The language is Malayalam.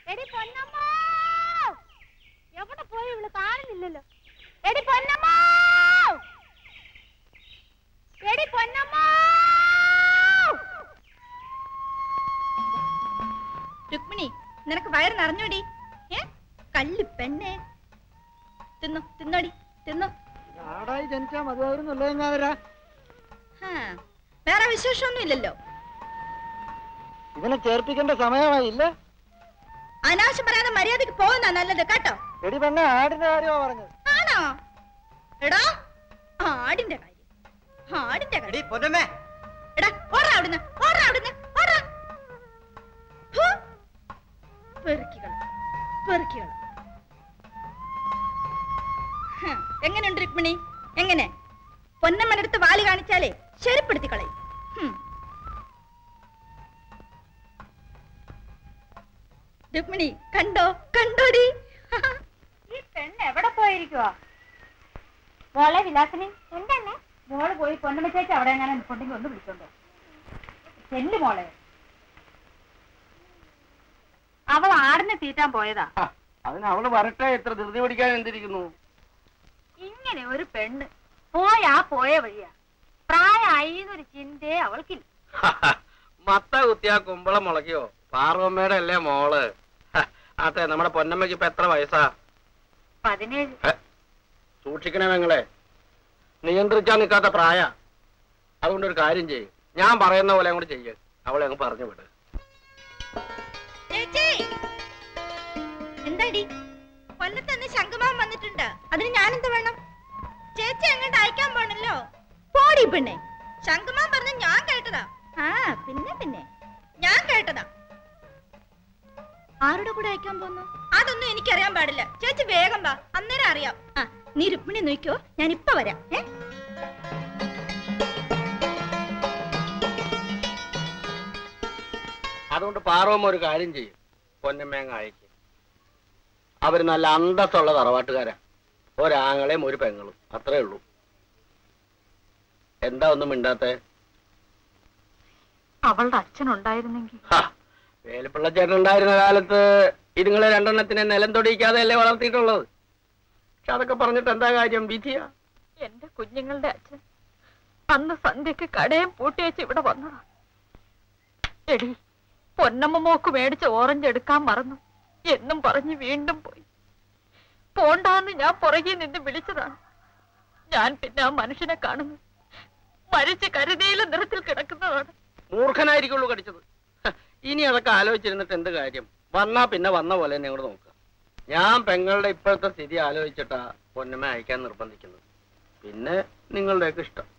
എടി പൊന്നമ്മോ എവിടെ പോയി ഇവള് കാണുന്നില്ലല്ലോ എടി പൊന്നമ്മോ എടി പൊന്നമ്മോ രുക്മിണി നിനക്ക് വയറ് നിറഞ്ഞോടി ഏ കള്ളി പെണ്ണേ തിന്നു തിന്നോടി തിന്നു ആടായി ജനിച്ചാ മതിയായിരുന്നല്ലോ ഞാവരാ ഹാ, വേറെ വിശേഷമൊന്നും ഇല്ലല്ലോ ഇതിനെ ചേർപ്പിക്കേണ്ട സമയമായില്ല അനാവശ്യം പറയാതെ മര്യാദക്ക് പോകുന്ന നല്ലത് കേട്ടോ എടി പെണ്ണ ആടിന്റെ കാര്യമാ പറഞ്ഞത് ആണോ എടാ ആടിന്റെ കാര്യം ആടിന്റെ കാര്യം പൊന്നമ്മേ എടാ ഓടാ അവിടുന്ന് ഓടാ അവിടുന്ന് ഓടാ ഹു. പെറുക്കികള് പെറുക്കികള് ഹ്, എങ്ങനെയുണ്ട് രുക്മിണി എങ്ങനെ പൊന്നമ്മനടുത്ത് വാല് കാണിച്ചാലേ ശരിപ്പെടുത്തി കളയും ഹും. രുക്മിണി കണ്ടോ കണ്ടോടി ഈ പെണ്ണ് എവിടെ പോയിരിക്കുവാ മോളെ വിലാസിനി എന്താണ് മോള് പോയി പൊന്നമ്മ ചേച്ചി അവിടെ എങ്ങനെ നിൽപ്പുണ്ടെങ്കിൽ ഒന്ന് വിളിച്ചോണ്ടോ ചെല്ലു മോളെ അവൾ ആടിനെ തീറ്റാൻ പോയതാ അതിന് അവള് വരട്ടെ എത്ര ധൃതി പിടിക്കാൻ എന്തിരിക്കുന്നു ഇങ്ങനെ ഒരു പെണ്ണ് പോയാ പോയ വഴിയാ പ്രായമായി എന്നൊരു ചിന്തയെ അവൾക്കില്ല മത്ത കുത്തിയാ കുമ്പളം മുളയ്ക്കോ പാർവമ്മയുടെ അല്ലേ മോള് ഹ, അതെ നമ്മുടെ പൊന്നമ്മയ്ക്ക് ഇപ്പൊ എത്ര വയസ്സാ പതിനേഴ് ഹെ, സൂക്ഷിക്കണേ നിങ്ങളെ നിയന്ത്രിച്ചാ നിൽക്കാത്ത പ്രായ അതുകൊണ്ട് ഒരു കാര്യം ചെയ്യും ഞാൻ പറയുന്ന പോലെ അങ്ങോട്ട് ചെയ്യ് അവളെ അങ്ങ് പറഞ്ഞു വിട് ചേച്ചി എന്താടി കൊല്ലത്ത് നിന്ന് ശംഖുമാൻ വന്നിട്ടുണ്ട് അതിന് ഞാനെന്ത് വേണം ചേച്ചി അങ്ങോട്ട് അയക്കാൻ പോണല്ലോ പോടി പെണ്ണെ ശംഖുമാൻ പറഞ്ഞ ഞാൻ കേട്ടതാ ആ പിന്നെ പിന്നെ ഞാൻ കേട്ടതാ ആരുടെ കൂടെ അയക്കാൻ പോന്നു അതൊന്നും എനിക്കറിയാൻ പാടില്ല ചേച്ചി വേഗം വാ അന്നേരം അറിയാം ആ നീ രുക്മിണി നോക്കിയോ ഞാൻ ഇപ്പൊ വരാം ഏ അതുകൊണ്ട് പാർവമ്മ ഒരു കാര്യം ചെയ്യും പൊന്നമ്മയങ്ങ് അയക്കും അവര് നല്ല അന്തസ്സുള്ള തറവാട്ടുകാരാ ഒരാങ്ങളെയും ഒരു പെങ്ങളും അത്രേ ഉള്ളൂ എന്താ ഒന്നും മിണ്ടാത്തെ അവളുടെ അച്ഛനുണ്ടായിരുന്നെങ്കിൽ വേലുപ്പിള്ള ചേട്ടൻ ഉണ്ടായിരുന്ന കാലത്ത് ഇതുങ്ങളെ രണ്ടെണ്ണത്തിനെ നിലം തൊടിയിക്കാതെ അല്ലേ വളർത്തിയിട്ടുള്ളത് പക്ഷെ അതൊക്കെ പറഞ്ഞിട്ട് എന്താ കാര്യം വിധിയാ എന്റെ കുഞ്ഞുങ്ങളുടെ അച്ഛൻ അന്ന് സന്ധ്യക്ക് കടയും പൂട്ടി വെച്ച് ഇവിടെ വന്നതാ എടി പൊന്നമ്മ മോക്ക് മേടിച്ച ഓറഞ്ച് എടുക്കാൻ മറന്നു എന്നും പറഞ്ഞ് വീണ്ടും പോയി പോണ്ടാന്ന് ഞാൻ പുറകെ നിന്ന് വിളിച്ചതാണ് ഞാൻ പിന്നെ ആ മനുഷ്യനെ കാണുന്നു മരിച്ച് കരുതയിലെ നിറത്തിൽ കിടക്കുന്നതാണ് മൂർഖനായിരിക്കുള്ളൂ കടിച്ചത് ഹ, ഇനി അതൊക്കെ ആലോചിച്ചിരുന്നിട്ട് എന്ത് കാര്യം വന്നാ പിന്നെ വന്ന പോലെ തന്നെ അങ്ങോട്ട് നോക്കുക ഞാൻ പെങ്ങളുടെ ഇപ്പോഴത്തെ സ്ഥിതി ആലോചിച്ചിട്ടാ പൊന്നമ്മ അയക്കാൻ നിർബന്ധിക്കുന്നത് പിന്നെ നിങ്ങളുടെയൊക്കെ ഇഷ്ടം